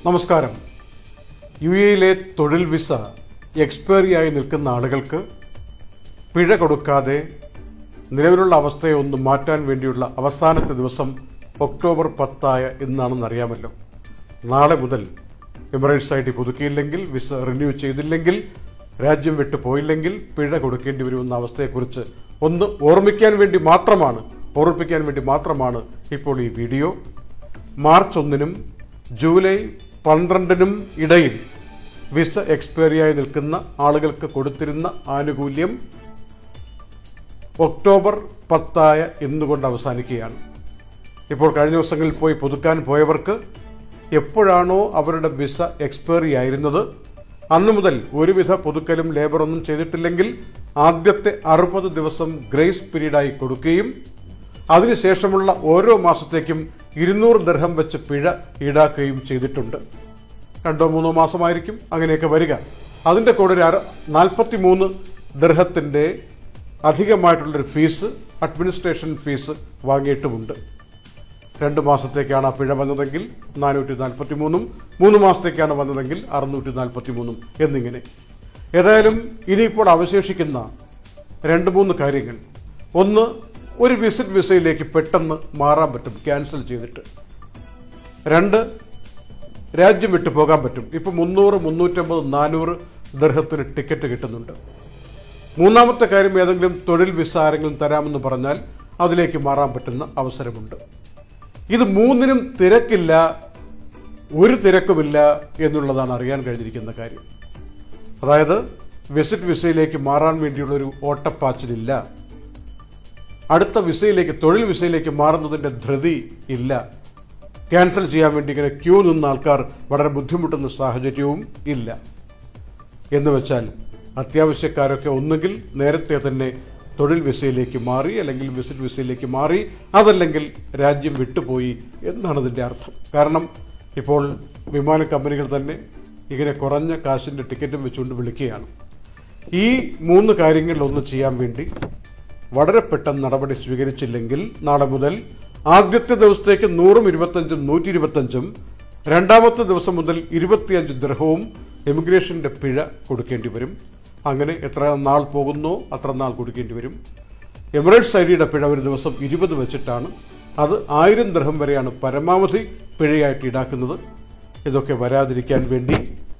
നമസ്കാരം യു എയിലെ തൊഴിൽ വിസ എക്സ്പയറിയായി നിൽക്കുന്ന ആളുകൾക്ക് പിഴ കൊടുക്കാതെ നിലവിലുള്ള അവസ്ഥയെ ഒന്ന് മാറ്റാൻ വേണ്ടിയുള്ള അവസാനത്തെ ദിവസം ഒക്ടോബർ പത്തായ ഇന്നാണെന്ന് അറിയാമല്ലോ നാളെ മുതൽ എമിറേറ്റ്സ് ഐ ടി പുതുക്കിയില്ലെങ്കിൽ വിസ റിന്യൂ ചെയ്തില്ലെങ്കിൽ രാജ്യം വിട്ടു പോയില്ലെങ്കിൽ പിഴ കൊടുക്കേണ്ടി വരുമെന്ന അവസ്ഥയെക്കുറിച്ച് ഒന്ന് ഓർമ്മിക്കാൻ വേണ്ടി മാത്രമാണ് ഓർമ്മിപ്പിക്കാൻ വേണ്ടി മാത്രമാണ് ഇപ്പോൾ ഈ വീഡിയോ മാർച്ച് ഒന്നിനും ജൂലൈ പന്ത്രണ്ടിനും ഇടയിൽ വിസ എക്സ്പയറിയായി നിൽക്കുന്ന ആളുകൾക്ക് കൊടുത്തിരുന്ന ആനുകൂല്യം ഒക്ടോബർ പത്തായ ഇന്നുകൊണ്ട് അവസാനിക്കുകയാണ് ഇപ്പോൾ കഴിഞ്ഞ ദിവസങ്ങളിൽ പോയി പുതുക്കാൻ പോയവർക്ക് എപ്പോഴാണോ അവരുടെ വിസ എക്സ്പയറി ആയിരുന്നത് അന്നു മുതൽ ഒരുവിധ പുതുക്കലും ലേബറൊന്നും ചെയ്തിട്ടില്ലെങ്കിൽ ആദ്യത്തെ അറുപത് ദിവസം ഗ്രേസ് പീരീഡായി കൊടുക്കുകയും അതിനുശേഷമുള്ള ഓരോ മാസത്തേക്കും ഇരുന്നൂറ് ദർഹം വെച്ച് പിഴ ഈടാക്കുകയും ചെയ്തിട്ടുണ്ട് രണ്ടോ മൂന്നോ മാസമായിരിക്കും അങ്ങനെയൊക്കെ വരിക അതിൻ്റെ കൂടെ ഒരു നാൽപ്പത്തി മൂന്ന് ദർഹത്തിൻ്റെ അധികമായിട്ടുള്ളൊരു ഫീസ് അഡ്മിനിസ്ട്രേഷൻ ഫീസ് വാങ്ങിയിട്ടുമുണ്ട് രണ്ട് മാസത്തേക്കാണ് ആ പിഴ വന്നതെങ്കിൽ നാനൂറ്റി നാൽപ്പത്തി മൂന്നും മൂന്ന് മാസത്തേക്കാണ് വന്നതെങ്കിൽ അറുന്നൂറ്റി നാൽപ്പത്തി മൂന്നും എന്നിങ്ങനെ ഏതായാലും ഇനിയിപ്പോൾ അവശേഷിക്കുന്ന രണ്ട് മൂന്ന് കാര്യങ്ങൾ ഒന്ന് ഒരു വിസിറ്റ് വിസയിലേക്ക് പെട്ടെന്ന് മാറാൻ പറ്റും ക്യാൻസൽ ചെയ്തിട്ട് രണ്ട് രാജ്യം വിട്ടു പോകാൻ പറ്റും ഇപ്പം മുന്നൂറ് മുന്നൂറ്റമ്പത് നാനൂറ് ദർഹത്തിന് ടിക്കറ്റ് കിട്ടുന്നുണ്ട് മൂന്നാമത്തെ കാര്യം ഏതെങ്കിലും തൊഴിൽ വിസ ആരെങ്കിലും തരാമെന്ന് പറഞ്ഞാൽ അതിലേക്ക് മാറാൻ പറ്റുന്ന അവസരമുണ്ട് ഇത് മൂന്നിനും തിരക്കില്ല ഒരു തിരക്കുമില്ല എന്നുള്ളതാണ് അറിയാൻ കഴിഞ്ഞിരിക്കുന്ന കാര്യം അതായത് വിസിറ്റ് വിസയിലേക്ക് മാറാൻ വേണ്ടിയുള്ള ഒരു ഓട്ടപ്പാച്ചിലില്ല അടുത്ത വിസയിലേക്ക് തൊഴിൽ വിസയിലേക്ക് മാറുന്നതിൻ്റെ ധൃതി ഇല്ല ക്യാൻസൽ ചെയ്യാൻ വേണ്ടി ഇങ്ങനെ ക്യൂ നിന്ന ആൾക്കാർ വളരെ ബുദ്ധിമുട്ടുന്ന സാഹചര്യവും ഇല്ല എന്ന് വെച്ചാൽ അത്യാവശ്യക്കാരൊക്കെ ഒന്നുകിൽ നേരത്തെ തന്നെ തൊഴിൽ വിസയിലേക്ക് മാറി അല്ലെങ്കിൽ വിസിറ്റ് വിസയിലേക്ക് മാറി അതല്ലെങ്കിൽ രാജ്യം വിട്ടുപോയി എന്നാണ് ഇതിൻ്റെ അർത്ഥം കാരണം ഇപ്പോൾ വിമാന കമ്പനികൾ തന്നെ ഇങ്ങനെ കുറഞ്ഞ കാശിൻ്റെ ടിക്കറ്റും വെച്ചുകൊണ്ട് വിളിക്കുകയാണ് ഈ മൂന്ന് കാര്യങ്ങളിലൊന്ന് ചെയ്യാൻ വേണ്ടി വളരെ പെട്ടെന്ന് നടപടി സ്വീകരിച്ചില്ലെങ്കിൽ നാളെ മുതൽ ആദ്യത്തെ ദിവസത്തേക്ക് നൂറും ഇരുപത്തഞ്ചും നൂറ്റി ഇരുപത്തഞ്ചും രണ്ടാമത്തെ ദിവസം മുതൽ ഇരുപത്തിയഞ്ച് ദർഹവും എമിഗ്രേഷന്റെ പിഴ കൊടുക്കേണ്ടി വരും അങ്ങനെ എത്ര നാൾ പോകുന്നോ അത്ര നാൾ കൊടുക്കേണ്ടി വരും എമിറേറ്റ്സ് ഐഡിയുടെ പിഴ ഒരു ദിവസം ഇരുപത് വെച്ചിട്ടാണ് അത് ആയിരം ദർഹം വരെയാണ് പരമാവധി പിഴയായിട്ട് ഈടാക്കുന്നത് ഇതൊക്കെ വരാതിരിക്കാൻ വേണ്ടി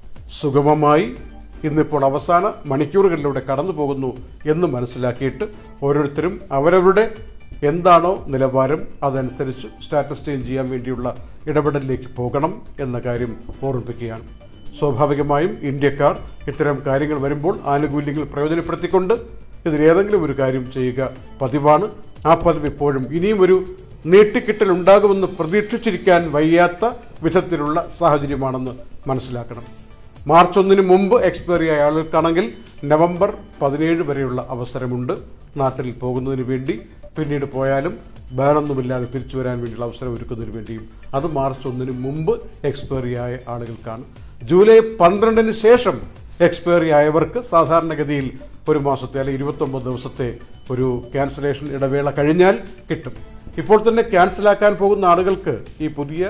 സുഗമമായി ഇന്നിപ്പോൾ അവസാന മണിക്കൂറുകളിലൂടെ കടന്നു പോകുന്നു എന്ന് മനസ്സിലാക്കിയിട്ട് ഓരോരുത്തരും അവരവരുടെ എന്താണോ നിലവാരം അതനുസരിച്ച് സ്റ്റാറ്റസ് ചേഞ്ച് ചെയ്യാൻ വേണ്ടിയുള്ള ഇടപെടലിലേക്ക് പോകണം എന്ന കാര്യം ഓർമ്മിപ്പിക്കുകയാണ് സ്വാഭാവികമായും ഇന്ത്യക്കാർ ഇത്തരം കാര്യങ്ങൾ വരുമ്പോൾ ആനുകൂല്യങ്ങൾ പ്രയോജനപ്പെടുത്തിക്കൊണ്ട് ഇതിലേതെങ്കിലും ഒരു കാര്യം ചെയ്യുക പതിവാണ് ആ പതിവ് ഇപ്പോഴും ഇനിയും ഒരു നീട്ടിക്കിട്ടൽ ഉണ്ടാകുമെന്ന് പ്രതീക്ഷിച്ചിരിക്കാൻ വയ്യാത്ത വിധത്തിലുള്ള സാഹചര്യമാണെന്ന് മനസ്സിലാക്കണം മാർച്ച് ഒന്നിന് മുമ്പ് എക്സ്പയറി ആയ ആളുകൾക്കാണെങ്കിൽ നവംബർ പതിനേഴ് വരെയുള്ള അവസരമുണ്ട് നാട്ടിൽ പോകുന്നതിന് വേണ്ടി പിന്നീട് പോയാലും ബാനൊന്നുമില്ലാതെ തിരിച്ചു വരാൻ വേണ്ടിയുള്ള അവസരം ഒരുക്കുന്നതിന് വേണ്ടിയും അത് മാർച്ച് ഒന്നിന് മുമ്പ് എക്സ്പയറി ആയ ആളുകൾക്കാണ് ജൂലൈ പന്ത്രണ്ടിന് ശേഷം എക്സ്പയറി ആയവർക്ക് സാധാരണഗതിയിൽ ഒരു മാസത്തെ അല്ലെങ്കിൽ ഇരുപത്തൊമ്പത് ദിവസത്തെ ഒരു ക്യാൻസലേഷൻ ഇടവേള കഴിഞ്ഞാൽ കിട്ടും ഇപ്പോൾ തന്നെ ക്യാൻസലാക്കാൻ പോകുന്ന ആളുകൾക്ക് ഈ പുതിയ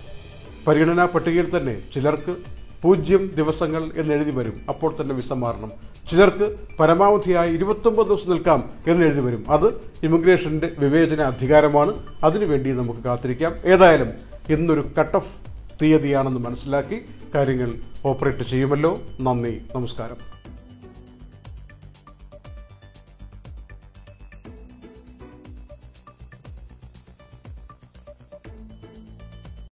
പരിഗണനാ പട്ടികയിൽ തന്നെ ചിലർക്ക് പൂജ്യം ദിവസങ്ങൾ എന്ന് എഴുതി വരും അപ്പോൾ തന്നെ വിസ മാറണം ചിലർക്ക് പരമാവധിയായി ഇരുപത്തൊമ്പത് ദിവസം നിൽക്കാം എന്ന് എഴുതി വരും അത് ഇമിഗ്രേഷന്റെ വിവേചന അധികാരമാണ് അതിനുവേണ്ടി നമുക്ക് കാത്തിരിക്കാം ഏതായാലും ഇന്നൊരു കട്ട് ഓഫ് തീയതിയാണെന്ന് മനസ്സിലാക്കി കാര്യങ്ങൾ ഓപ്പറേറ്റ് ചെയ്യുമല്ലോ നന്ദി നമസ്കാരം